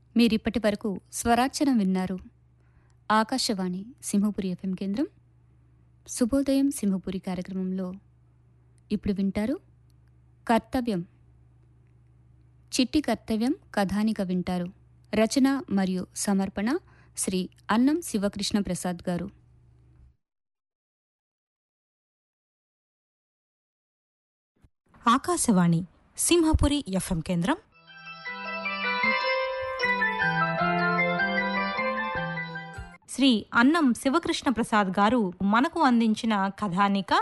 మీరిప్పటి వరకు స్వరార్చన విన్నారు ఆకాశవాణి సింహపురి ఎఫ్ఎం కేంద్రం శుభోదయం సింహపురి కార్యక్రమంలో ఇప్పుడు వింటారు కర్తవ్యం చిట్టి కర్తవ్యం కథానిక వింటారు రచన మరియు సమర్పణ శ్రీ అన్నం శివకృష్ణ ప్రసాద్ గారు ఆకాశవాణి సింహపురి ఎఫ్ఎం కేంద్రం శ్రీ అన్నం శివకృష్ణ ప్రసాద్ గారు మనకు అందించిన కథానిక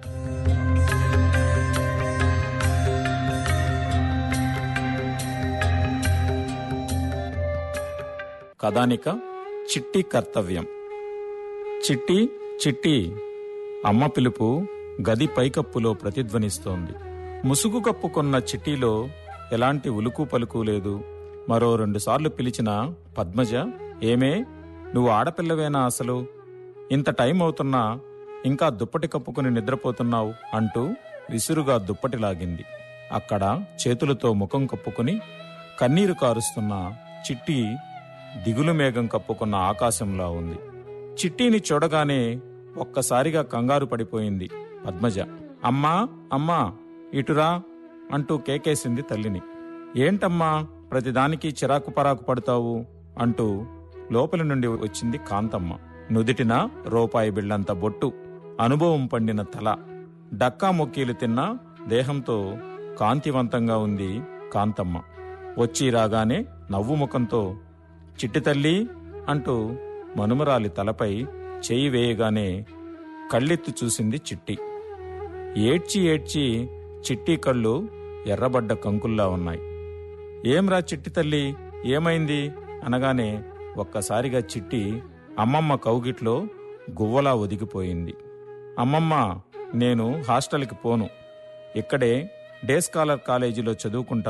కథానిక చిట్టి కర్తవ్యం చిట్టి చిట్టి అమ్మ పిలుపు గది పైకప్పులో ప్రతిధ్వనిస్తోంది ముసుగు కప్పుకొన్న చిట్టిలో ఎలాంటి ఉలుకు పలుకు లేదు మరో రెండుసార్లు పిలిచిన పద్మజ ఏమే నువ్వు ఆడపిల్లవేనా అసలు ఇంత టైం అవుతున్నా ఇంకా దుప్పటి కప్పుకుని నిద్రపోతున్నావు అంటూ విసురుగా దుప్పటి లాగింది అక్కడ చేతులతో ముఖం కప్పుకుని కన్నీరు కారుస్తున్న చిట్టి దిగులు మేఘం కప్పుకున్న ఆకాశంలా ఉంది చిట్టిని చూడగానే ఒక్కసారిగా కంగారు పడిపోయింది పద్మజ అమ్మా అమ్మా ఇటురా అంటూ కేకేసింది తల్లిని ఏంటమ్మా ప్రతిదానికి చిరాకు పరాకు పడతావు అంటూ లోపలి నుండి వచ్చింది కాంతమ్మ నుదిటిన రూపాయి బిళ్ళంత బొట్టు అనుభవం పండిన తల డక్కా మొక్కీలు తిన్న దేహంతో కాంతివంతంగా ఉంది కాంతమ్మ వచ్చి రాగానే నవ్వు ముఖంతో చిట్టి తల్లి అంటూ మనుమరాలి తలపై చేయి వేయగానే కళ్ళెత్తి చూసింది చిట్టి ఏడ్చి ఏడ్చి చిట్టి కళ్ళు ఎర్రబడ్డ కంకుల్లా ఉన్నాయి ఏంరా చిట్టి తల్లి ఏమైంది అనగానే ఒక్కసారిగా చిట్టి అమ్మమ్మ కౌగిట్లో గువ్వలా ఒదిగిపోయింది అమ్మమ్మ నేను హాస్టల్కి పోను ఇక్కడే డే స్కాలర్ కాలేజీలో చదువుకుంటా